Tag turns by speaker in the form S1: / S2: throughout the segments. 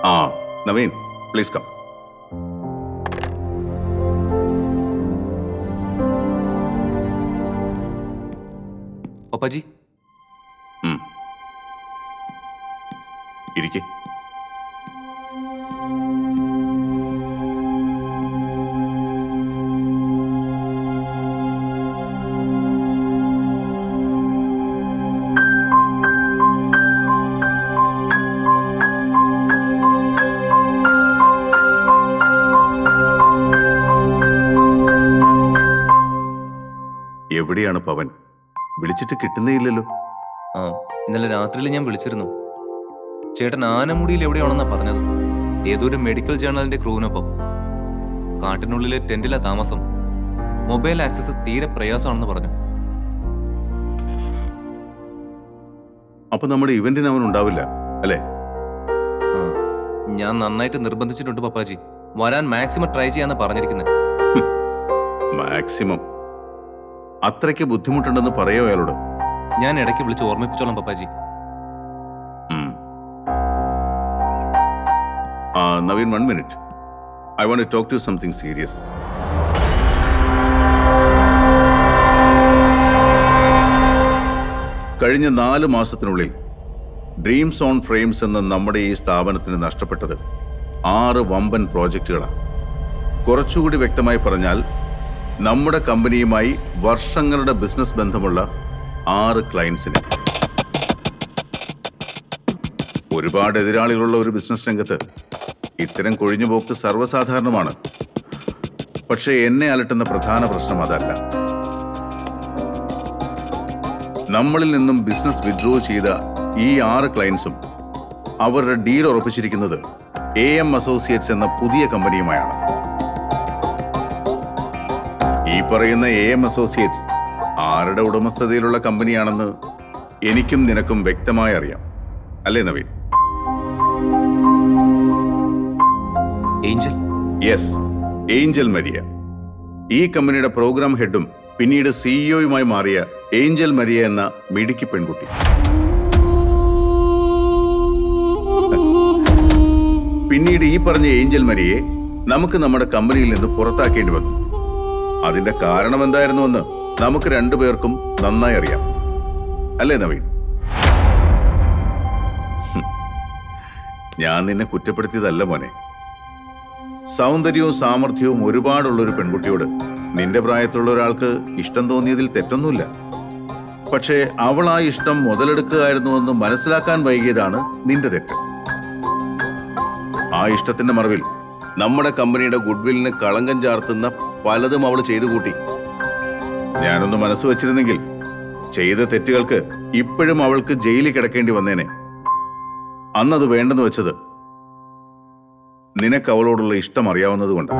S1: ആ Naveen please come
S2: പപ്പാജി
S1: ഇരിക്കെ എവിടെയാണ് പവൻ വിളിച്ചിട്ട് കിട്ടുന്നേ ഇല്ലല്ലോ
S2: ആ ഇന്നലെ രാത്രിയിൽ ഞാൻ വിളിച്ചിരുന്നു ചേട്ടൻ ആനമുടിയിൽ എവിടെയാണെന്നാ പറഞ്ഞത് ഏതൊരു മെഡിക്കൽ ജേർണലിന്റെ ക്രൂവിനൊപ്പം കാട്ടിനുള്ളിലെ ടെന്റിലെ താമസം മൊബൈൽ ആക്സസ് തീരെ പ്രയാസമാണെന്ന് പറഞ്ഞു
S1: അപ്പൊ നമ്മുടെ ഇവന്റിന് അവൻ ഉണ്ടാവില്ല അല്ലേ
S2: ആ, ഞാൻ നന്നായിട്ട് നിർബന്ധിച്ചിട്ടുണ്ട് പപ്പാജി വരാൻ മാക്സിമം ട്രൈ ചെയ്യാന്ന് പറഞ്ഞിരിക്കുന്നത്
S1: മാക്സിമം അത്രയ്ക്ക് ബുദ്ധിമുട്ടുണ്ടെന്ന് പറയോ അയാളോട്
S2: ഞാൻ ഇടയ്ക്ക് വിളിച്ച് ഓർമ്മിപ്പിച്ചോളാം പപ്പാജി
S1: ഉം. ആ, Naveen one minute I want to talk something serious കഴിഞ്ഞ നാല് മാസത്തിനുള്ളിൽ ഡ്രീംസ് ഓൺ ഫ്രെയിംസ് എന്ന നമ്മുടെ ഈ സ്ഥാപനത്തിന് നഷ്ടപ്പെട്ടത് ആറ് വമ്പൻ പ്രോജക്റ്റുകളാണ് കുറച്ചുകൂടി വ്യക്തമായി പറഞ്ഞാൽ നമ്മുടെ കമ്പനിയുമായി വർഷങ്ങളുടെ ബിസിനസ് ബന്ധമുള്ള ആറ് ക്ലയൻസിന് ഒരുപാട് എതിരാളികളുള്ള ഒരു ബിസിനസ് രംഗത്ത് ഇത്തരം കൊഴിഞ്ഞുപോക്ക് സർവ്വസാധാരണമാണ് പക്ഷേ എന്നെ അലട്ടുന്ന പ്രധാന പ്രശ്നം അതല്ല നമ്മളിൽ നിന്നും ബിസിനസ് വിഡ്രോ ചെയ്ത ഈ ആറ് ക്ലയൻസും അവരുടെ ഡീൽ ഉറപ്പിച്ചിരിക്കുന്നത് എ എം അസോസിയേറ്റ്സ് എന്ന പുതിയ കമ്പനിയുമായാണ് ഈ പറയുന്ന എ എം അസോസിയേറ്റ്സ് ആരുടെ ഉടമസ്ഥതയിലുള്ള കമ്പനിയാണെന്ന് എനിക്കും നിനക്കും വ്യക്തമായി അറിയാം അല്ലേ Naveen
S2: Angel
S1: yes Angel Maria ഈ കമ്പനിയുടെ പ്രോഗ്രാം ഹെഡും പിന്നീട് സിഇഒയുമായി മാറിയ ഏഞ്ചൽ മരിയ എന്ന മിടുക്കി പെൺകുട്ടി പിന്നീട് ഈ പറഞ്ഞ ഏഞ്ചൽ മരിയെ നമുക്ക് നമ്മുടെ കമ്പനിയിൽ നിന്ന് പുറത്താക്കേണ്ടി വന്നു അതിന്റെ കാരണം എന്തായിരുന്നുവെന്ന് നമുക്ക് രണ്ടുപേർക്കും നന്നായി അറിയാം അല്ലേ നവീൻ ഹും. ഞാൻ നിന്നെ കുറ്റപ്പെടുത്തിയതല്ല മോനെ സൗന്ദര്യവും സാമർഥ്യവും ഒരുപാടുള്ള ഒരു പെൺകുട്ടിയോട് നിന്റെ പ്രായത്തിലുള്ള ഒരാൾക്ക് ഇഷ്ടം തോന്നിയതിൽ തെറ്റൊന്നുമില്ല പക്ഷേ അവൾ ആ ഇഷ്ടം മുതലെടുക്കുകയായിരുന്നുവെന്ന് മനസ്സിലാക്കാൻ വൈകിയതാണ് നിന്റെ തെറ്റ് ആ ഇഷ്ടത്തിന്റെ മറവിൽ നമ്മുടെ കമ്പനിയുടെ ഗുഡ്വില്ലിന് കളങ്കം ചാർത്തുന്ന പലതും അവൾ ചെയ്തു കൂട്ടി ഞാനൊന്ന് മനസ്സ് വച്ചിരുന്നെങ്കിൽ ചെയ്ത തെറ്റുകൾക്ക് ഇപ്പോഴും അവൾക്ക് ജയിലിൽ കിടക്കേണ്ടി വന്നേനെ അന്നത് വേണ്ടെന്ന് വെച്ചത് നിനക്ക് അവളോടുള്ള ഇഷ്ടം അറിയാവുന്നത് കൊണ്ട്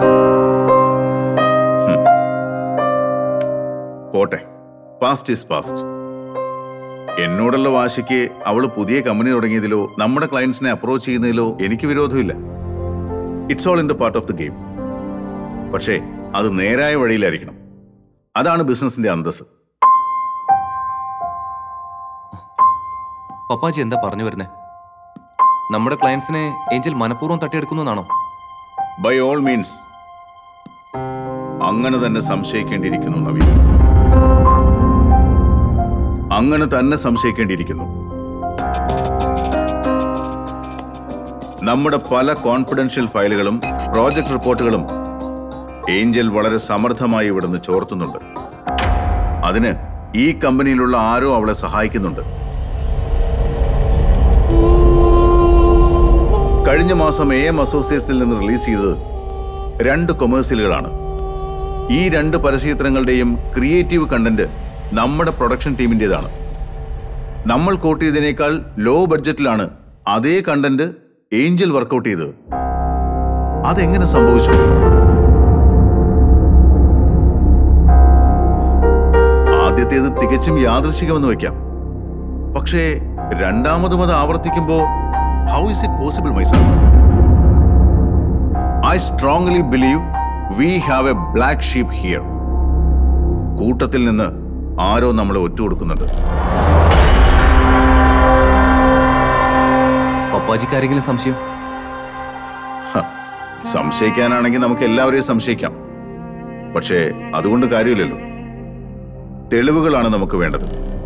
S1: പോട്ടെ പാസ്റ്റ് ഈസ് പാസ്റ്റ് എന്നോടുള്ള വാശിക്ക് അവൾ പുതിയ കമ്പനി തുടങ്ങിയതിലോ നമ്മുടെ ക്ലയൻസിനെ അപ്രോച്ച് ചെയ്യുന്നതിലോ എനിക്ക് വിരോധമില്ല it's all in the part of the game പക്ഷേ അത് നേരായ വഴിയിലായിരിക്കണം അതാണ് ബിസിനസിന്റെ അന്തസ്
S2: പപ്പാജി എന്താ പറഞ്ഞു വരുന്നേ നമ്മുടെ ക്ലയൻസിനെ ഏഞ്ചൽ മനഃപൂർവ്വം തട്ടിയെടുക്കുന്നതാണോ
S1: ബൈ ഓൾ മീൻസ് അങ്ങനെ തന്നെ സംശയിക്കേണ്ടിയിരിക്കുന്നു നവീൻ അങ്ങനെ തന്നെ സംശയിക്കേണ്ടിയിരിക്കുന്നു നമ്മുടെ പല കോൺഫിഡൻഷ്യൽ ഫയലുകളും പ്രോജക്ട് റിപ്പോർട്ടുകളും ഏഞ്ചൽ വളരെ സമർത്ഥമായി ഇവിടുന്ന് ചോർത്തുന്നുണ്ട് അതിന് ഈ കമ്പനിയിലുള്ള ആരോ അവളെ സഹായിക്കുന്നുണ്ട് കഴിഞ്ഞ മാസം എ എം അസോസിയേറ്റ്സിൽ നിന്ന് റിലീസ് ചെയ്തത് രണ്ട് കൊമേഴ്സ്യലുകളാണ് ഈ രണ്ട് പരസ്യചിത്രങ്ങളുടെയും ക്രിയേറ്റീവ് കണ്ടന്റ് നമ്മുടെ പ്രൊഡക്ഷൻ ടീമിൻ്റെതാണ് നമ്മൾ കോട്ട് ചെയ്തതിനേക്കാൾ ലോ ബഡ്ജറ്റിലാണ് അതേ കണ്ടന്റ് ഏഞ്ചൽ വർക്കൗട്ട് ചെയ്തത് അതെങ്ങനെ സംഭവിച്ചു ആദ്യത്തേത് തികച്ചും യാദൃശികമെന്ന് വയ്ക്കാം പക്ഷേ രണ്ടാമതും അത് ആവർത്തിക്കുമ്പോ how is it possible my son I strongly believe we have a black sheep here കൂട്ടത്തിൽ നിന്ന് ആരോ നമ്മളെ ഒറ്റുകൊടുക്കുന്നുണ്ട്
S2: പപ്പാജിക്ക് ആരെങ്കിലും സംശയം
S1: സംശയിക്കാനാണെങ്കിൽ നമുക്ക് എല്ലാവരെയും സംശയിക്കാം പക്ഷേ അതുകൊണ്ട് കാര്യമില്ലല്ലോ തെളിവുകളാണ് നമുക്ക് വേണ്ടത്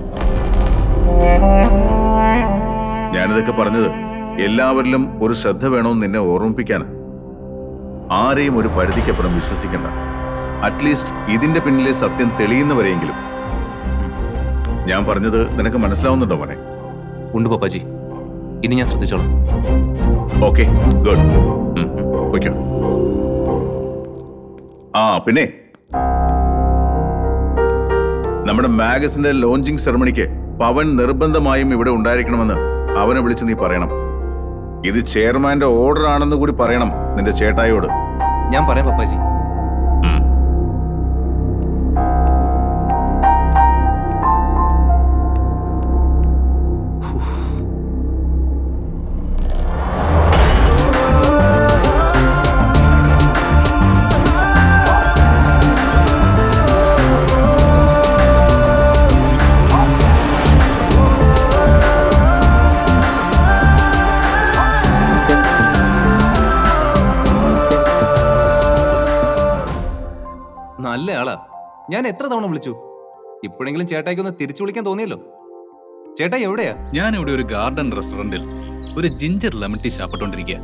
S1: ഞാനിതൊക്കെ പറഞ്ഞത് എല്ലാവരിലും ഒരു ശ്രദ്ധ വേണമെന്ന് നിന്നെ ഓർമ്മിപ്പിക്കാനാ ആരെയും ഒരു പരിധിക്കപ്പുറം വിശ്വസിക്കണ്ട അറ്റ്ലീസ്റ്റ് ഇതിന്റെ പിന്നിലെ സത്യം തെളിയുന്നവരെയെങ്കിലും ഞാൻ പറഞ്ഞത് നിനക്ക് മനസ്സിലാവുന്നുണ്ടോ മോനെ
S2: ഉണ്ട് പപ്പാജി ഇനി ഞാൻ ശ്രദ്ധിച്ചോളാം
S1: ഓക്കെ ഗുഡ് ഓക്കെ ആ പിന്നെ നമ്മുടെ മാഗസിന്റെ ലോഞ്ചിങ് സെറമണിക്ക് പവൻ നിർബന്ധമായും ഇവിടെ ഉണ്ടായിരിക്കണമെന്ന് അവനെ വിളിച്ച് നീ പറയണം ഇത് ചെയർമാന്റെ ഓർഡർ ആണെന്ന് കൂടി പറയണം നിന്റെ ചേട്ടായോട്
S2: ഞാൻ പറയാം പപ്പാജി
S1: ഉം.
S2: നല്ല ആളാ ഞാൻ എത്ര തവണ വിളിച്ചു ഇപ്പോഴെങ്കിലും ചേട്ടായിക്ക് ഒന്ന് തിരിച്ചു വിളിക്കാൻ തോന്നിയല്ലോ ചേട്ടായി എവിടെയാ
S3: ഞാൻ ഇവിടെ ഒരു ഗാർഡൻ റെസ്റ്റോറന്റിൽ ഒരു ജിഞ്ചർ ലെമൺ ടീ ശാപ്പിട്ടോണ്ടിരിക്കുക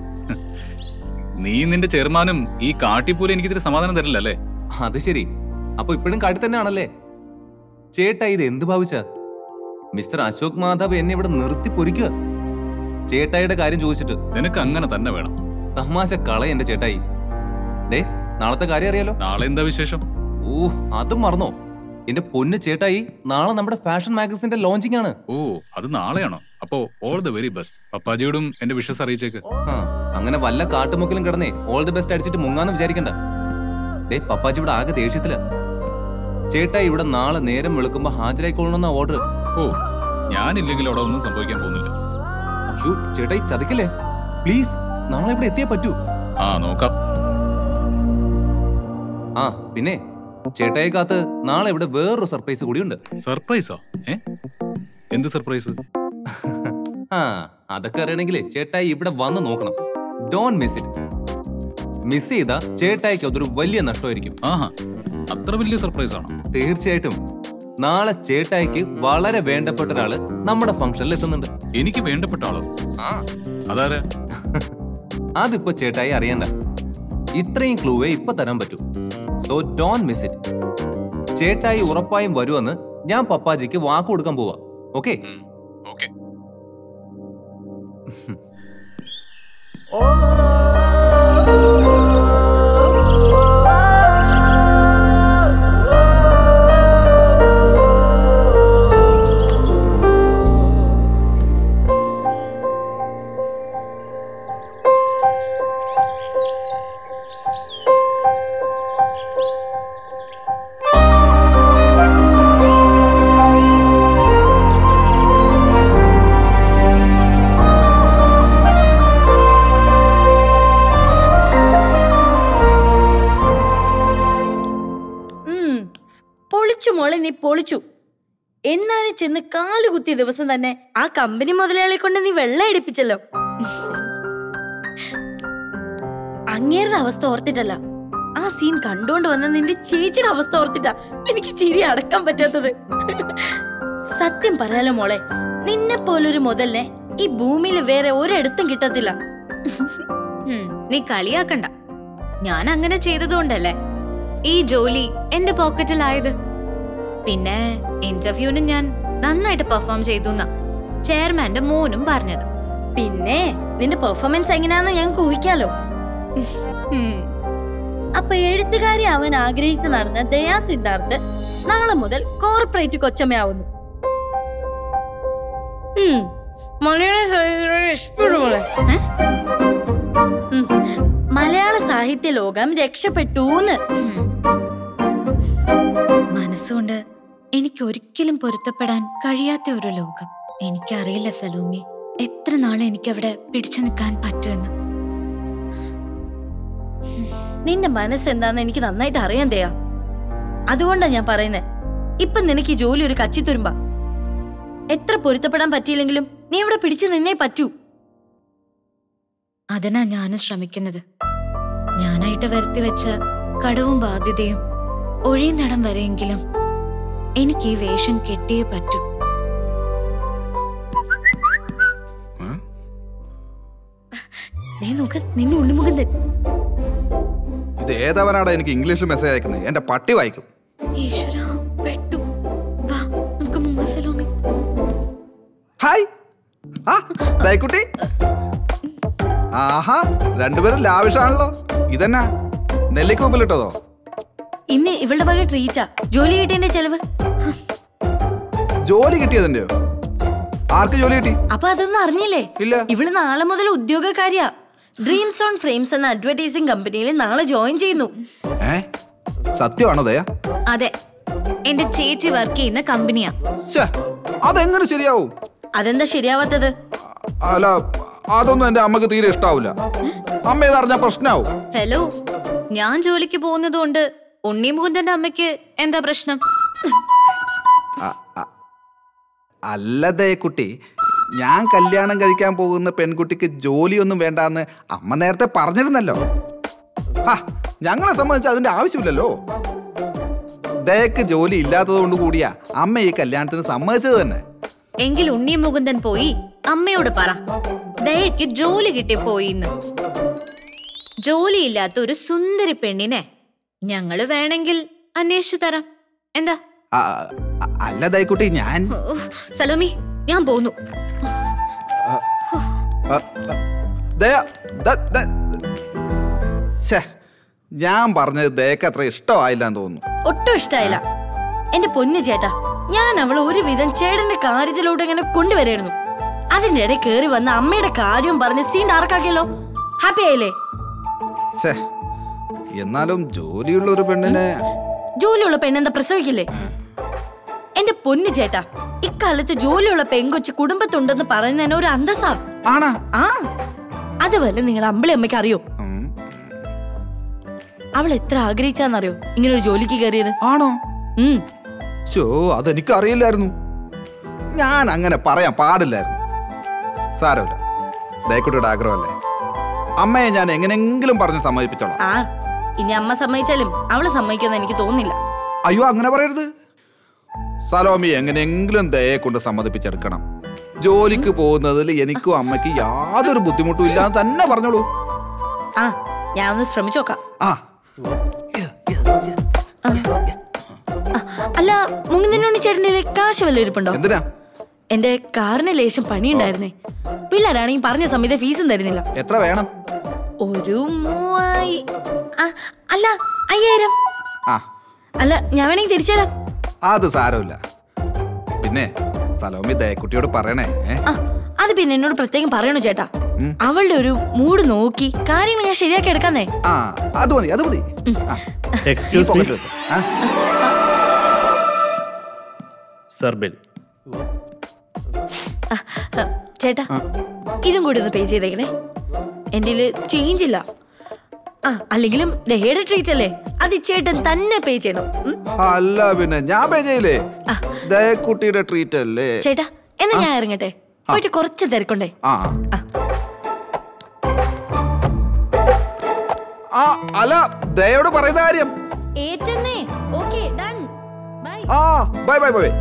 S3: നീ നിന്റെ ചെയർമാനും ഈ കാട്ടിപ്പോലെ എനിക്ക് ഇത്തിരി സമാധാനം തരില്ല അല്ലേ
S2: അത് ശരി അപ്പൊ ഇപ്പോഴും കാട്ടി തന്നെയാണല്ലേ ചേട്ടാ ഇത് എന്ത് ഭാവിച്ച മിസ്റ്റർ അശോക് മാധവ് എന്നെ ഇവിടെ നിർത്തി പൊരിക്കുക ചേട്ടായിയുടെ കാര്യം ചോദിച്ചിട്ട്
S3: നിനക്ക് അങ്ങനെ തന്നെ വേണം
S2: തമാശ കള എന്റെ ചേട്ടായി ഡേ നാളത്തെ കാര്യം അറിയാലോ
S3: നാളെ എന്താ വിശേഷം
S2: ഓ അതും മറന്നോ എന്റെ പൊന്ന് ചേട്ടായി നാളെ നമ്മുടെ ഫാഷൻ മാഗസിന്റെ ലോഞ്ചിങ് ആണ്
S3: ഓ അത് നാളെയാണോ അപ്പോ ഓൾ ദ വെരി ബെസ്റ്റ് പപ്പാജിയോടും എന്റെ വിഷസ് അറിയിച്ചേക്ക്
S2: ആ, അങ്ങനെ വല്ല കാട്ടുമുക്കിലും കിടന്നേ ഓൾ ദി ബെസ്റ്റ് അടിച്ചിട്ട് മുങ്ങാന്ന് വിചാരിക്കണ്ട ഡേ പപ്പാജി ഇവിടെ ആകെ ദേഷ്യത്തില ചേട്ടായി ഇവിടെ നാളെ നേരം വെളുക്കുമ്പോ ഹാജരായിക്കൊള്ളണമെന്ന ഓർഡർ
S3: ഓ ഞാനില്ലെങ്കിൽ അവിടെ ഒന്നും സംഭവിക്കാൻ പോകുന്നില്ല
S2: അയ്യോ ചേട്ടായി ചതിക്കല്ലേ പ്ലീസ് നാളെ ഇവിടെ എത്തിയേ പറ്റൂ
S3: ആ നോക്കാം
S2: ആ പിന്നെ ചേട്ടായി കാത്ത് നാളെ ഇവിടെ വേറൊരു സർപ്രൈസ് കൂടിയുണ്ട്
S3: സർപ്രൈസോ ഏ എന്ത് സർപ്രൈസ്
S2: ആ അതൊക്കെ അറിയണമെങ്കിലേ ചേട്ടായി ഇവിടെ വന്ന് നോക്കണം ഡോൺ മിസ് ഇറ്റ് മിസ് ചെയ്താ ചേട്ടായിക്ക് അതൊരു വലിയ നഷ്ടമായിരിക്കും
S3: ആഹാ അത്ര വലിയ സർപ്രൈസ് ആണോ
S2: തീർച്ചയായിട്ടും നാളെ ചേട്ടായിക്ക് വളരെ വേണ്ടപ്പെട്ട ഒരാള് നമ്മുടെ ഫംഗ്ഷനിൽ എത്തുന്നുണ്ട്
S3: എനിക്ക് വേണ്ടപ്പെട്ട ആളോ അതാരാ
S2: അതിപ്പോ ചേട്ടായി അറിയണ്ട ഇത്രയും ക്ലൂവേ ഇപ്പൊ തരാൻ പറ്റൂ സോ ഡോൺ മിസ് ഇറ്റ് ചേട്ടായി ഉറപ്പായും വരുമെന്ന് ഞാൻ പപ്പാജിക്ക് വാക്ക് കൊടുക്കാൻ പോവാ ഓക്കെ
S3: ഓക്കെ
S4: ഉം. പൊളിച്ചു മോളെ നീ പൊളിച്ചു എന്നാലും ചെന്ന് കാല് കുത്തിയ ദിവസം തന്നെ ആ കമ്പനി മുതലാളി കൊണ്ട് നീ വെള്ളം എടുപ്പിച്ചല്ലോ അങ്ങേരുടെ അവസ്ഥ ഓർത്തിട്ടല്ല ആ സീൻ കണ്ടോണ്ട് വന്ന നിന്റെ ചേച്ചിയുടെ അവസ്ഥ ഓർത്തിട്ടാ എനിക്ക് ചിരി അടക്കാൻ പറ്റാത്തത് സത്യം പറയാലോ മോളെ നിന്നെ പോലൊരു മുതലിനെ ഈ ഭൂമിയിൽ വേറെ ഒരിടത്തും കിട്ടത്തില്ല
S5: ഉം, നീ കളിയാക്കണ്ട ഞാൻ അങ്ങനെ ചെയ്തതുകൊണ്ടല്ലേ ഈ ജോലി എന്റെ പോക്കറ്റിലായത് പിന്നെ ഇന്റർവ്യൂവിന് ഞാൻ നന്നായിട്ട് പെർഫോം ചെയ്തു എന്നാ ചെയർമാന്റെ മോനും പറഞ്ഞത്
S4: പിന്നെ നിന്റെ പെർഫോമൻസ് എങ്ങനെയാന്ന് ഞാൻ ഊഹിക്കാലോ
S5: ഉം,
S4: അപ്പൊ എഴുത്തുകാരി അവൻ ആഗ്രഹിച്ചു നടന്ന ദയാ സിദ്ധാർത്ഥ് നാളെ മുതൽ കോർപ്പറേറ്റ് കൊച്ചമ്മയാവുന്നു ഉം, മലയാള സാഹിത്യത്തോട് ഇഷ്ടപ്പെടും മോളെ.
S5: ഏ?
S4: ഉം, മലയാള സാഹിത്യ ലോകം രക്ഷപ്പെട്ടൂന്ന്
S5: ഉം. മനസ്സുകൊണ്ട് എനിക്ക് ഒരിക്കലും പൊരുത്തപ്പെടാൻ കഴിയാത്ത ഒരു ലോകം എനിക്കറിയില്ല സലൂമി എത്ര നാളെ എനിക്കവിടെ പിടിച്ചു നിൽക്കാൻ പറ്റുമെന്ന്
S4: നിന്റെ മനസ്സ് എന്താന്ന് എനിക്ക് നന്നായിട്ട് അറിയാൻ തയ്യാ അതുകൊണ്ടാ ഞാൻ പറയുന്നത് ഇപ്പൊ നിനക്ക് ഈ ജോലി ഒരു കച്ചിത്തുരുമ്പ എത്ര പൊരുത്തപ്പെടാൻ പറ്റിയില്ലെങ്കിലും നീ ഇവിടെ പിടിച്ചു നിന്നേ പറ്റൂ
S5: അതിനാ ഞാനും ശ്രമിക്കുന്നത് ഞാനായിട്ട് വരുത്തി വെച്ച കടവും ബാധ്യതയും ഒഴിയുന്നിടം വരെയെങ്കിലും എനിക്ക് ഈ വേഷം കെട്ടിയേ പറ്റൂ
S4: ദേ നോക്ക് നിന്നെ ഉണ്ണിമുഖൻ തരും
S6: ഇത് ഏതവനാടാ എനിക്ക് ഇംഗ്ലീഷ് മെസ്സേജ് അയക്കുന്നത് എന്റെ പട്ടി വായിക്കും
S5: ഈശ്വരാ പെട്ടു വാ നമുക്ക് മുങ്ങ സലോമി
S6: ഹായ് ആ ദയക്കുട്ടി ആഹാ രണ്ടുപേരും ലാവിഷാണല്ലോ ഇതെന്നാ നെല്ലിക്ക ഉപ്പിലിട്ടതോ
S4: ഇന്ന് ഇവളുടെ വക ട്രീറ്റാ ജോലി കിട്ടിയതിന്റെ ചെലവ്
S6: ജോലി കിട്ടിയതിന്റെയോ ആർക്ക് ജോലി കിട്ടി
S4: അപ്പൊ അതൊന്നും അറിഞ്ഞില്ലേ
S6: ഇല്ല
S4: ഇവള് നാളെ മുതൽ ഉദ്യോഗക്കാരിയാ ഡ്രീംസ് ഓൺ ഫ്രെയിംസ് എന്ന അഡ്വർടൈസിംഗ് കമ്പനിയിൽ നാളെ ജോയിൻ ചെയ്യുന്നു
S6: ഏ സത്യമാണോ ദയ
S5: അതെ എന്റെ ചേച്ചി വർക്ക് ചെയ്യുന്ന കമ്പനിയാ
S6: ശ്ശേ, അതെങ്ങനെ ശരിയാവും
S4: അതെന്താ ശരിയാവാത്തത്
S6: അല്ല അതൊന്നും എന്റെ അമ്മക്ക് തീരെ ഇഷ്ടാവൂല അമ്മ ഇതറിഞ്ഞ പ്രശ്നാവും
S5: ഹലോ ഞാൻ ജോലിക്ക് പോകുന്നത് കൊണ്ട് ഉണ്ണി മുകുന്ദന്റെ അമ്മയ്ക്ക് എന്താ പ്രശ്നം
S6: അ- അ- അല്ല ദയക്കുട്ടി ഞാൻ കല്യാണം കഴിക്കാൻ പോകുന്ന പെൺകുട്ടിക്ക് ജോലിയൊന്നും വേണ്ടാന്ന് അമ്മ നേരത്തെ പറഞ്ഞിരുന്നല്ലോ ആ ഞങ്ങളെ സംബന്ധിച്ച് അതിന്റെ ആവശ്യമില്ലല്ലോ ദയക്ക് ജോലി ഇല്ലാത്തത് കൊണ്ട് കൂടിയാ അമ്മ ഈ കല്യാണത്തിന് സമ്മതിച്ചത് തന്നെ
S5: എങ്കിൽ ഉണ്ണി മുകുന്ദൻ പോയി അമ്മയോട് പറ ദയക്ക് ജോലി കിട്ടി പോയിന്ന് ജോലിയില്ലാത്ത ഒരു സുന്ദരി പെണ്ണിനെ ഞങ്ങള് വേണമെങ്കിൽ അന്വേഷിച്ചു തരാം എന്താ
S6: ആ, അ- അല്ല ദയക്കുട്ടി ഞാൻ
S5: ഓ, സലോമി ഞാൻ പോന്നു
S6: ആ, ആ, ദയ ദ- ദ- ശ്ശേ, ഞാൻ പറഞ്ഞത് ദയക്ക് അത്ര ഇഷ്ടമായില്ല എന്ന് തോന്നുന്നു
S4: ഒട്ടും ഇഷ്ടായില്ല എന്റെ പൊന്നു ചേട്ടാ ഞാൻ അവളെ ഒരുവിധം ചേട്ടന്റെ കാര്യത്തിലൂടെ ഇങ്ങനെ കൊണ്ടുവരായിരുന്നു അതിന്റെ ഇടയിൽ കേറി വന്ന അമ്മയുടെ കാര്യവും പറഞ്ഞ് സീൻ ഡാർക്കാക്കിയല്ലോ ഹാപ്പി ആയില്ലേ
S6: ഛേ എന്നാലും ജോലിയുള്ള ഒരു പെണ്ണിനെ
S4: ജോലിയുള്ള പെണ്ണെന്താ പ്രസവിക്കില്ലേ എന്റെ പൊന്നു ചേട്ടാ ഇക്കാലത്ത് ജോലിയുള്ള പെങ്കൊച്ച് കുടുംബത്തുണ്ടെന്ന് പറയുന്നതിന് ഒരു അന്തസ്സാ
S6: ആണാ
S4: ആ അതുപോലെ നിങ്ങളുടെ അമ്പിളി അമ്മയ്ക്ക് അറിയോ
S6: ഉം,
S4: അവൾ എത്ര ആഗ്രഹിച്ചാന്നറിയോ ഇങ്ങനെ ഒരു ജോലിക്ക് കയറിയത്
S6: ആണോ
S4: ഉം
S6: ഷോ അതെനിക്ക് അറിയില്ലായിരുന്നു ഞാൻ അങ്ങനെ പറയാൻ പാടില്ലായിരുന്നു സാരമില്ല ദയക്കുട്ടിയുടെ ആഗ്രഹമല്ലേ അമ്മയെ ഞാൻ എങ്ങനെങ്കിലും പറഞ്ഞ് സമ്മതിപ്പിച്ചോളാം
S4: ആ ഇനി അമ്മ സമ്മതിച്ചാലും അവള് സമ്മതിക്കുമെന്ന് എനിക്ക് തോന്നുന്നില്ല
S6: അയ്യോ അങ്ങനെ പറയരുത് സലോമി എങ്ങനെയെങ്കിലും ദയയെ കൊണ്ട് സമ്മതിപ്പിച്ചെടുക്കണം ജോലിക്ക് പോകുന്നതിൽ എനിക്കും അമ്മയ്ക്ക് യാതൊരു ബുദ്ധിമുട്ടും ഇല്ലാന്ന് തന്നെ പറഞ്ഞോളൂ
S4: ആ ഞാൻ ഒന്ന് ശ്രമിച്ചു നോക്കാം
S6: ആ
S4: ആ, അല്ല മുങ്ങിനുണ്ണി ചേട്ടൻ്റെ കാശ് വല്ല ഇരിപ്പുണ്ടോ
S6: എന്തിനാ
S4: എന്റെ കാറിന് ലേശം പണിയുണ്ടായിരുന്നേ പിള്ളേരാണെങ്കിൽ പറഞ്ഞ സമയത്ത് ഫീസും തരുന്നില്ല
S6: എത്ര വേണം
S4: ഒരു മൂവായി ആ, അല്ല അയ്യായിരം
S6: ആ
S4: അല്ല ഞാൻ വേണമെങ്കിൽ തിരിച്ചുതരാം
S6: അത് സാരമില്ല പിന്നെ സലോമി ദയക്കുട്ടിയോട് പറയണേ ഏ
S4: ആ അത് പിന്നെ എന്നോട് പ്രത്യേകം പറയണു ചേട്ടാ
S6: ഉം.
S4: അവളുടെ ഒരു മൂഡ് നോക്കി കാര്യങ്ങൾ ഞാൻ ശരിയാക്കി എടുക്കാന്നേ
S6: ആ അത് മതി അത് മതി ആ, ഈ
S7: എക്സ്ക്യൂസ് മീ
S6: പോക്കറ്റ് വെച്ചോ. ആ,
S7: സർ ബിൽ
S4: ആ, ആ, ചേട്ടാ ഇതും കൂടി ഒന്ന് പേ ചെയ്തേക്കണേ എൻ്റെ ചേഞ്ച് ഇല്ല ആ അല്ലെങ്കിലും ഡേയുടെ ട്രീറ്റ് അല്ലേ അത് ചേട്ടൻ തന്നെ പേ ചെയ്യണം ഉം?
S6: അല്ല പിന്നെ ഞാൻ പേ ചെയ്യില്ലേ
S4: ആ.
S6: ദയക്കുട്ടിയുടെ ട്രീറ്റ് അല്ലേ
S4: ചേട്ടാ എന്നാ ഞാൻ ഇറങ്ങട്ടെ പോയിട്ട് കുറച്ച് തിരക്കുണ്ടേ
S6: ആ
S4: ആ.
S6: ആ അല്ല ദയോട് പറയുന്ന കാര്യം
S4: ഏറ്റന്നേ okay done bye
S6: ah bye bye bye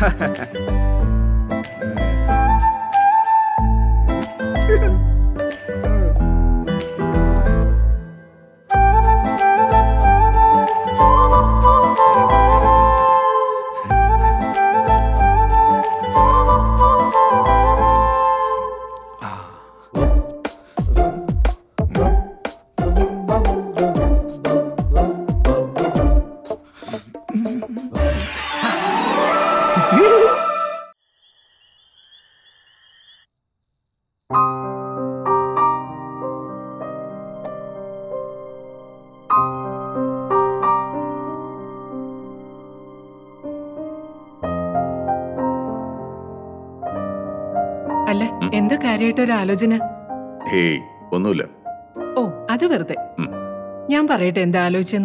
S8: അല്ല എന്താ കാര്യമായിട്ട് ഒരു ആലോചന
S1: ഹേയ് ഒന്നുമില്ല
S8: ഓ അത് വെറുതെ
S1: ഉം.
S8: ഞാൻ പറയട്ടെ എന്താ ആലോചിച്ചെന്ന്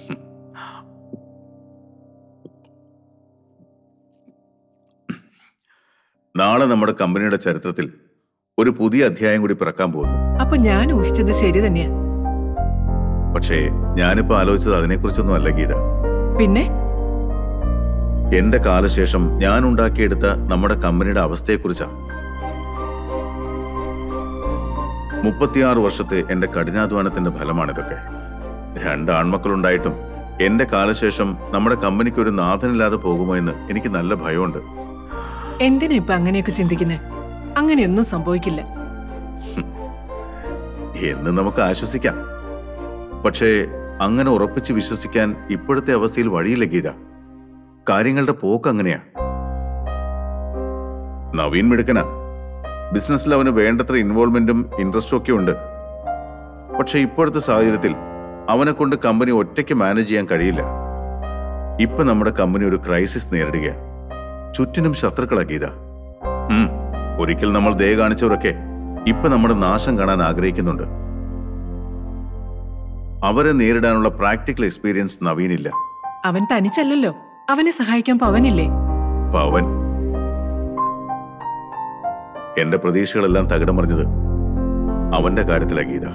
S1: നാളെ നമ്മുടെ കമ്പനിയുടെ ചരിത്രത്തിൽ ഒരു പുതിയ അധ്യായം കൂടി പിറക്കാൻ പോകുന്നു
S8: അപ്പൊ ഞാൻ ഊഹിച്ചത് ശരി തന്നെയാ
S1: പക്ഷേ ഞാനിപ്പോ ആലോചിച്ചത് അതിനെക്കുറിച്ചൊന്നും അല്ല ഗീത
S8: പിന്നെ
S1: എന്റെ കാലശേഷം ഞാൻ ഉണ്ടാക്കിയെടുത്ത നമ്മുടെ കമ്പനിയുടെ അവസ്ഥയെക്കുറിച്ചാ മുപ്പത്തിയാറ് വർഷത്തെ എന്റെ കഠിനാധ്വാനത്തിന്റെ ഫലമാണിതൊക്കെ രണ്ട് ആൺമക്കളുണ്ടായിട്ടും എന്റെ കാലശേഷം നമ്മുടെ കമ്പനിക്ക് ഒരു നാഥനില്ലാതെ പോകുമോ എന്ന് എനിക്ക് നല്ല ഭയമുണ്ട്
S8: എന്തിനാ ഇപ്പൊ അങ്ങനെയൊക്കെ ചിന്തിക്കുന്നേ അങ്ങനെയൊന്നും സംഭവിക്കില്ല
S1: എന്ന് നമുക്ക് ആശ്വസിക്കാം പക്ഷേ അങ്ങനെ ഉറപ്പിച്ച് വിശ്വസിക്കാൻ ഇപ്പോഴത്തെ അവസ്ഥയിൽ വഴിയില്ല ഗീത കാര്യങ്ങളുടെ പോക്ക് അങ്ങനെയാ നവീൻ മിടുക്കനാ ബിസിനസ്സിൽ അവന് വേണ്ടത്ര ഇൻവോൾവ്മെന്റും ഇൻട്രസ്റ്റും ഒക്കെ ഉണ്ട് പക്ഷെ ഇപ്പോഴത്തെ സാഹചര്യത്തിൽ അവനെ കൊണ്ട് കമ്പനി ഒറ്റയ്ക്ക് മാനേജ് ചെയ്യാൻ കഴിയില്ല ഇപ്പൊ നമ്മുടെ കമ്പനി ഒരു ക്രൈസിസ് നേരിടുക ചുറ്റിനും ശത്രുക്കളാ ഗീത ഉം, ഒരിക്കൽ നമ്മൾ ദയ കാണിച്ചവരൊക്കെ ഇപ്പൊ നമ്മുടെ നാശം കാണാൻ ആഗ്രഹിക്കുന്നുണ്ട് അവരെ നേരിടാനുള്ള പ്രാക്ടിക്കൽ എക്സ്പീരിയൻസ് നവീനില്ല
S8: അവൻ തനിച്ചല്ലല്ലോ അവനെ സഹായിക്കാൻ പവനില്ലേ
S1: പവൻ എന്റെ പ്രതീക്ഷകളെല്ലാം തകിടം മറിഞ്ഞത് അവന്റെ കാര്യത്തിലാ ഗീത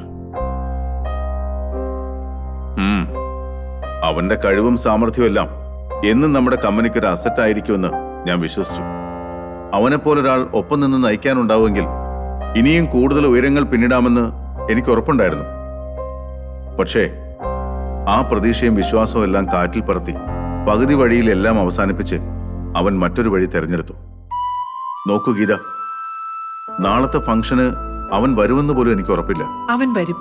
S1: ഉം. അവന്റെ കഴിവും സാമർഥ്യവും എല്ലാം എന്നും നമ്മുടെ കമ്പനിക്ക് ഒരു അസറ്റ് ആയിരിക്കുമെന്ന് ഞാൻ വിശ്വസിച്ചു അവനെപ്പോലൊരാൾ ഒപ്പം നിന്ന് നയിക്കാനുണ്ടാവുമെങ്കിൽ ഇനിയും കൂടുതൽ ഉയരങ്ങൾ പിന്നിടാമെന്ന് എനിക്ക് ഉറപ്പുണ്ടായിരുന്നു പക്ഷേ ആ പ്രതീക്ഷയും വിശ്വാസവും എല്ലാം കാറ്റിൽ പറത്തി പകുതി വഴിയിൽ എല്ലാം അവസാനിപ്പിച്ച് അവൻ മറ്റൊരു വഴി തെരഞ്ഞെടുത്തു നോക്കൂ ഗീത നാളത്തെ ഫംഗ്ഷന് അവൻ വരുമെന്ന് പോലും എനിക്ക് ഉറപ്പില്ല
S8: അവൻ വരും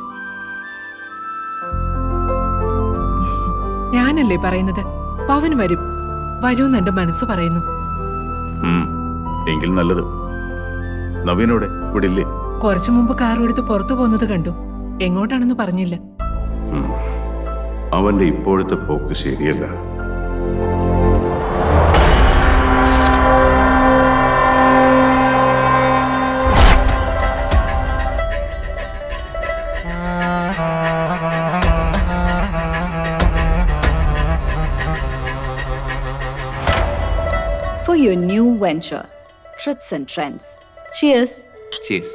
S8: ഞാനല്ലേ പറയുന്നത് പവൻ വരും വരൂന്ന് എന്റെ മനസ്സ് പറയുന്നു
S1: ഉം, എങ്കിൽ നല്ലത് നവീനോടെ ഇവിടെ ഇല്ലേ
S8: കുറച്ചു മുമ്പ് കാർ എടുത്ത് പുറത്തു പോകുന്നത് കണ്ടു എങ്ങോട്ടാണെന്ന് പറഞ്ഞില്ല
S1: ഉം. അവന്റെ ഇപ്പോഴത്തെ പോക്ക് ശരിയല്ല
S9: for your new venture, Trips and Trends. Cheers.
S2: Chase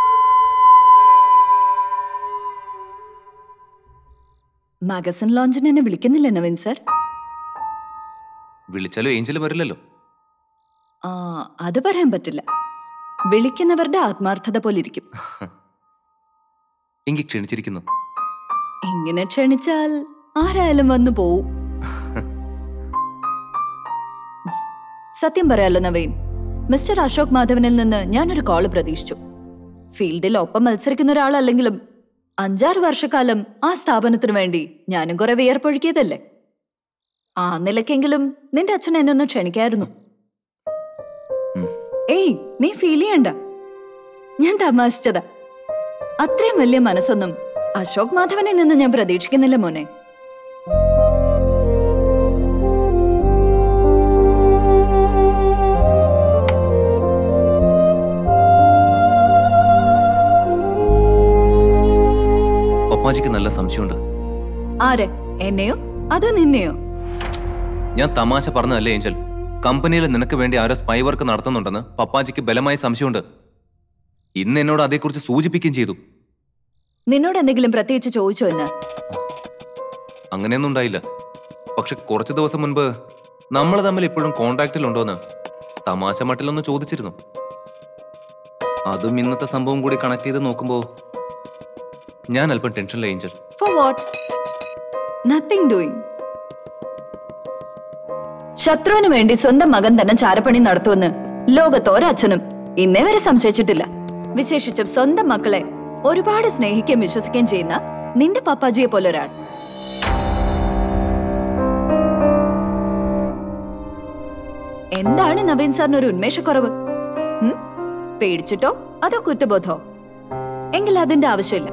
S9: magazine ലോഞ്ചിന് എന്നെ വിളിക്കുന്നില്ല നവീൻ സർ
S2: വിളിച്ചാലും ഏഞ്ചൽ വരില്ലല്ലോ
S9: ആ അത് പറയാൻ പറ്റില്ല വിളിക്കുന്നവരുടെ ആത്മാർത്ഥത പോലെ ഇരിക്കും
S2: എങ്കിൽ ക്ഷണിച്ചിരിക്കുന്നു
S9: ഇങ്ങനെ ക്ഷണിച്ചാൽ ആരായാലും വന്നു പോവും സത്യം പറയാലോ നവീൻ മിസ്റ്റർ അശോക് മാധവനിൽ നിന്ന് ഞാനൊരു കോള് പ്രതീക്ഷിച്ചു ഫീൽഡിൽ ഒപ്പം മത്സരിക്കുന്ന ഒരാളല്ലെങ്കിലും അഞ്ചാറ് വർഷക്കാലം ആ സ്ഥാപനത്തിനു വേണ്ടി ഞാനും കുറെ വിയർപ്പൊഴുക്കിയതല്ലേ ആ നിലയ്ക്കെങ്കിലും നിന്റെ അച്ഛൻ എന്നെ ഒന്ന് ക്ഷണിക്കായിരുന്നു
S2: ഉം.
S9: ഏയ് നീ ഫീൽ ചെയ്യണ്ട ഞാൻ തമാശിച്ചതാ അത്രയും വലിയ മനസ്സൊന്നും അശോക് മാധവനിൽ നിന്ന് ഞാൻ പ്രതീക്ഷിക്കുന്നില്ല മോനെ
S2: പപ്പാജിക്ക് നല്ല സംശയമുണ്ട്
S9: ആരെ എന്നെയോ അതോ നിന്നെയോ
S2: ഞാൻ തമാശ പറഞ്ഞതല്ലേ ഏഞ്ചൽ കമ്പനിയിൽ നിനക്ക് വേണ്ടി ആരോ സ്പൈ വർക്ക് നടത്തുന്നുണ്ടെന്ന് പപ്പാജിക്ക് ബലമായ സംശയമുണ്ട് ഇന്ന് എന്നോട് അതേക്കുറിച്ച് സൂചിപ്പിക്കുകയും ചെയ്തു
S9: നിന്നോട് എന്തെങ്കിലും പ്രത്യേകിച്ച് ചോദിച്ചോ എന്ന്
S2: അങ്ങനെയൊന്നും ഉണ്ടായില്ല പക്ഷെ കുറച്ച് ദിവസം മുൻപ് നമ്മൾ തമ്മിൽ ഇപ്പോഴും കോണ്ടാക്റ്റിലുണ്ടോന്ന് തമാശ മട്ടിലൊന്ന് ചോദിച്ചിരുന്നു അതും ഇന്നത്തെ സംഭവം കൂടി കണക്ട് ചെയ്ത് നോക്കുമ്പോ ഞാൻ അല്പം ടെൻഷനിലെ Angel
S9: for what nothing doing ശത്രുവിന് വേണ്ടി സ്വന്തം മകൻ തന്നെ ചാരപ്പണി നടത്തുമെന്ന് ലോകത്തോരച്ഛനും ഇന്നേ വരെ സംശയിച്ചിട്ടില്ല വിശേഷിച്ചും സ്വന്തം മക്കളെ ഒരുപാട് സ്നേഹിക്കുകയും വിശ്വസിക്കുകയും ചെയ്യുന്ന നിന്റെ പപ്പാജിയെ പോലെ ഒരാൾ എന്താണ് നവീൻ സാറിന് ഒരു ഉന്മേഷക്കുറവ് ഉം? പേടിച്ചിട്ടോ അതോ കുറ്റബോധോ എങ്കിൽ അതിന്റെ ആവശ്യമില്ല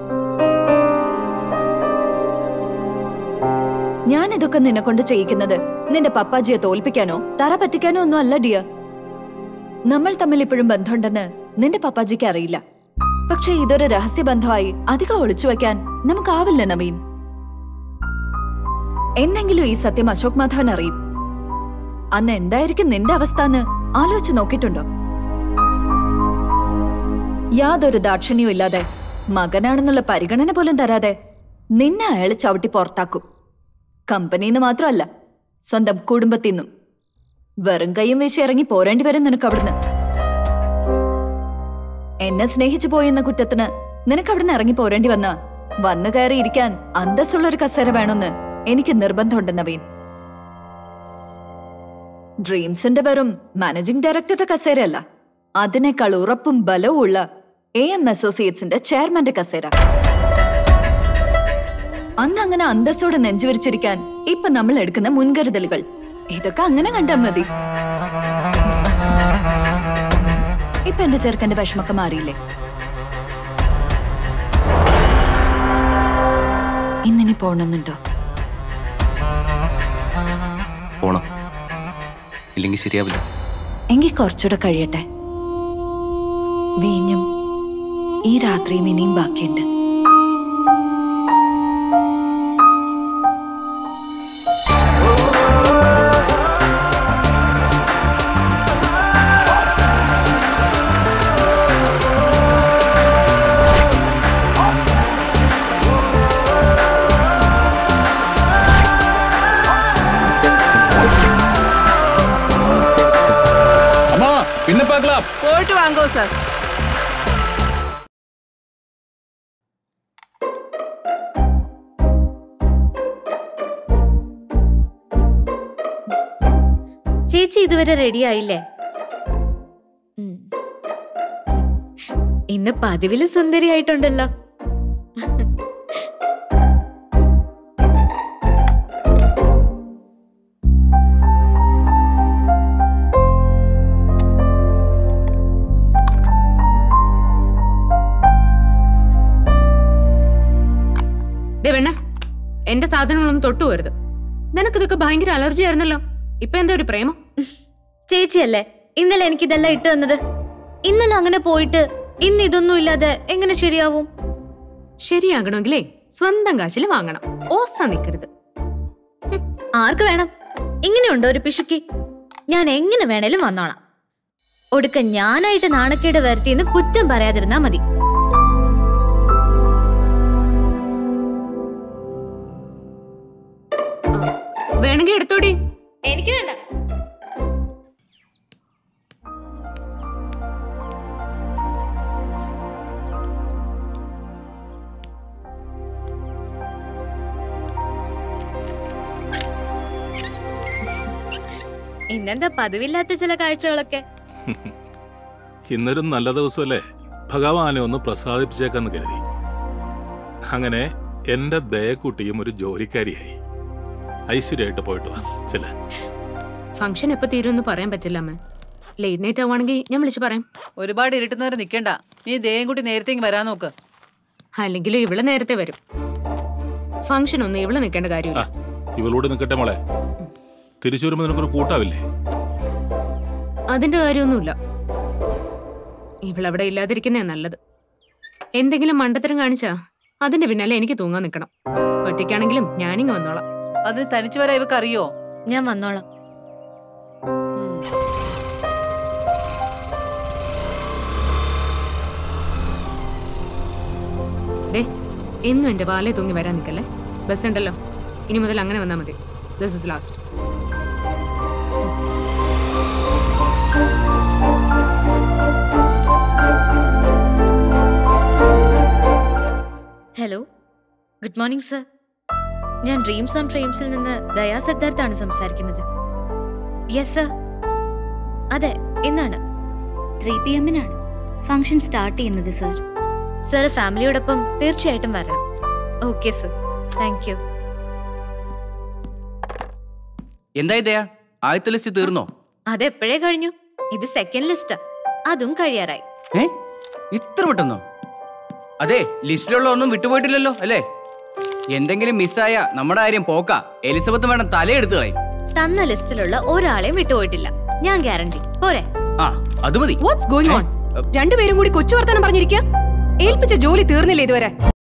S9: ഞാൻ ഇതൊക്കെ നിന്നെ കൊണ്ട് ചെയ്യിക്കുന്നത് നിന്റെ പപ്പാജിയെ തോൽപ്പിക്കാനോ തറ പറ്റിക്കാനോ ഒന്നും അല്ല ഡിയർ നമ്മൾ തമ്മിൽ ഇപ്പോഴും ബന്ധമുണ്ടെന്ന് നിന്റെ പപ്പാജിക്ക് അറിയില്ല പക്ഷെ ഇതൊരു രഹസ്യ ബന്ധമായി അധികം ഒളിച്ചു വെക്കാൻ നമുക്കാവില്ല നവീൻ എന്നെങ്കിലും ഈ സത്യം അശോക് മാധവൻ അറിയും അന്ന് എന്തായിരിക്കും നിന്റെ അവസ്ഥ എന്ന് ആലോചിച്ച് നോക്കിയിട്ടുണ്ടോ യാതൊരു ദാക്ഷിണ്യവും ഇല്ലാതെ മകനാണെന്നുള്ള പരിഗണന പോലും തരാതെ നിന്നെ അയാൾ ചവിട്ടി പുറത്താക്കും കമ്പനിന്ന് മാത്രമല്ല സ്വന്തം കുടുംബത്തിന്നും വെറും കൈയും വീശി ഇറങ്ങി പോരേണ്ടി വരും നിനക്ക് അവിടുന്ന് എന്നെ സ്നേഹിച്ചു പോയെന്ന കുറ്റത്തിന് നിനക്ക് അവിടുന്ന് ഇറങ്ങി പോരേണ്ടി വന്ന വന്നു കയറി ഇരിക്കാൻ അന്തസ്സുള്ള ഒരു കസേര വേണമെന്ന് എനിക്ക് നിർബന്ധമുണ്ട് നവീൻ ഡ്രീംസിന്റെ വെറും മാനേജിംഗ് ഡയറക്ടറുടെ കസേരയല്ല അതിനേക്കാൾ ഉറപ്പും ബലവും ഉള്ള എ എം അസോസിയേറ്റ്സിന്റെ ചെയർമാന്റെ കസേര അന്ന് അങ്ങനെ അന്തസ്സോടെ നെഞ്ചുവിരിച്ചിരിക്കാൻ ഇപ്പൊ നമ്മൾ എടുക്കുന്ന മുൻകരുതലുകൾ ഇതൊക്കെ അങ്ങനെ കണ്ടാ മതി ഇപ്പൊ എന്റെ ചെറുക്കന്റെ വിഷമൊക്കെ മാറിയില്ലേ ഇന്നിനി പോണമെന്നുണ്ടോ
S2: പോണം ഇല്ലെങ്കിൽ ശരിയാവില്ല
S9: എങ്കിൽ കുറച്ചുകൂടെ കഴിയട്ടെ വീഞ്ഞും ഈ രാത്രിയും ഇനിയും ബാക്കിയുണ്ട്
S3: അമ്മാ പിന്നെ പാക്കലാം
S8: പോയിട്ട് വാങ്ങോ സാർ
S5: ചേച്ചി ഇതുവരെ റെഡി ആയില്ലേ ഉം. ഇന്ന് പതിവില് സുന്ദരിയായിട്ടുണ്ടല്ലോ
S10: ദേ വേണ്ട എന്റെ സാധനങ്ങളൊന്നും തൊട്ടു പോരുത് നിനക്കിതൊക്കെ ഭയങ്കര അലർജി ആയിരുന്നല്ലോ ഇപ്പൊ എന്താ ഒരു പ്രേമം
S5: ചേച്ചിയല്ലേ ഇന്നലെ എനിക്ക് ഇതെല്ലാം ഇട്ട് തന്നത് ഇന്നലെ അങ്ങനെ പോയിട്ട് ഇന്ന് ഇതൊന്നും ഇല്ലാതെ എങ്ങനെ ശരിയാവും
S10: ശരിയാകണമെങ്കിലേ സ്വന്തം കാശിൽ വാങ്ങണം ഓസ നിക്കരുത്
S5: ആർക്ക് വേണം ഇങ്ങനെയുണ്ടോ ഒരു പിശുക്കി ഞാൻ എങ്ങനെ വേണേലും വന്നോളാം ഒടുക്ക ഞാനായിട്ട് നാണക്കേട് വരുത്തിയെന്ന് കുറ്റം പറയാതിരുന്നാ മതി
S10: വേണമെങ്കിൽ എടുത്തോടി
S5: എനിക്ക് വേണ്ട ഇന്നെന്താ പതിവില്ലാത്ത ചില കാഴ്ചകളൊക്കെ
S11: ഇന്നൊരു നല്ല ദിവസമല്ലേ ഭഗവാനെ ഒന്ന് പ്രസാദിപ്പിച്ചേക്കാന്ന് കരുതി അങ്ങനെ എന്റെ ദയക്കുട്ടിയും ഒരു ജോലിക്കാരിയായി ഐശ്വര്യമായിട്ട് പോയിട്ട് വാ ചില
S10: ഫംഗ്ഷൻ എപ്പോ തീരുമെന്ന് പറയാൻ പറ്റില്ല അമ്മ ലേറ്റ് നൈറ്റ് ആവുകയാണെങ്കിൽ ഞാൻ വിളിച്ചു പറയാം
S12: ഒരുപാട് ഇരുട്ടുന്നവരെ നിക്കണ്ട നീ ദേയം കൂട്ടി നേരത്തെ ഇങ്ങ് വരാൻ നോക്ക്
S10: അല്ലെങ്കിലും ഇവള് നേരത്തെ വരും ഫംഗ്ഷൻ ഒന്നും ഇവള് നിൽക്കേണ്ട കാര്യമില്ല
S11: ഇവളോട് നിൽക്കട്ടെ മോളെ തിരിച്ചു വരുമ്പോ നിനക്കൊരു കൂട്ടാവില്ലേ
S10: അതിന്റെ കാര്യമൊന്നുമില്ല ഇവളവിടെ ഇല്ലാതിരിക്കുന്നേ നല്ലത് എന്തെങ്കിലും മണ്ടത്തരം കാണിച്ചാ അതിന്റെ പിന്നാലെ എനിക്ക് തൂങ്ങാൻ നിൽക്കണം ഒറ്റയ്ക്കാണെങ്കിലും ഞാനിങ്ങ് വന്നോളാം
S12: അതിന് തനിച്ചു വരാൻ ഇവക്ക് അറിയോ
S5: ഞാൻ വന്നോളാം
S10: ഡേ എന്നും എന്റെ വാലേ തൂങ്ങി വരാൻ നിൽക്കല്ലേ ബസ് ഉണ്ടല്ലോ ഇനി മുതൽ അങ്ങനെ വന്നാൽ മതി this is last
S5: hello good morning sir ഞാൻ ഡ്രീംസ് ഓൺ ഡ്രീംസിൽ നിന്ന് ദയാ സിദ്ധാർത്ഥാണ് സംസാരിക്കുന്നത് യെസ് സർ അതെ ഇന്നാണ് ത്രീ പി എമ്മിനാണ് ഫംഗ്ഷൻ സ്റ്റാർട്ട് ചെയ്യുന്നത് സർ സർ ഫാമിലിയോടൊപ്പം തീർച്ചയായിട്ടും വരണം ഓക്കെ സർ താങ്ക് യു
S13: എന്തായി ദയാ ആദ്യത്തെ ലിസ്റ്റ് തീർന്നോ
S5: അതെപ്പോഴേ കഴിഞ്ഞു ഇത് സെക്കൻഡ് ലിസ്റ്റാ അതും കഴിയാറായി
S13: ഏ ഇത്ര പെട്ടെന്നോ അതെ ലിസ്റ്റിലുള്ള ഒന്നും വിട്ടുപോയിട്ടില്ലല്ലോ അല്ലേ എന്തെങ്കിലും മിസ്സായ നമ്മുടെ കാര്യം പോക്ക എലിസബത്ത് വേണം തലയെടുത്ത് കളയും
S5: തന്ന ലിസ്റ്റിലുള്ള ഒരാളെയും വിട്ടുപോയിട്ടില്ല ഞാൻ ഗ്യാരണ്ടി പോരെ
S13: ആ അത് മതി
S10: വാട്ട്സ് ഗോയിങ് ഓൺ രണ്ടുപേരും കൂടി കൊച്ചു വർത്താനം പറഞ്ഞിരിക്കുക ഏൽപ്പിച്ച ജോലി തീർന്നില്ല ഇതുവരെ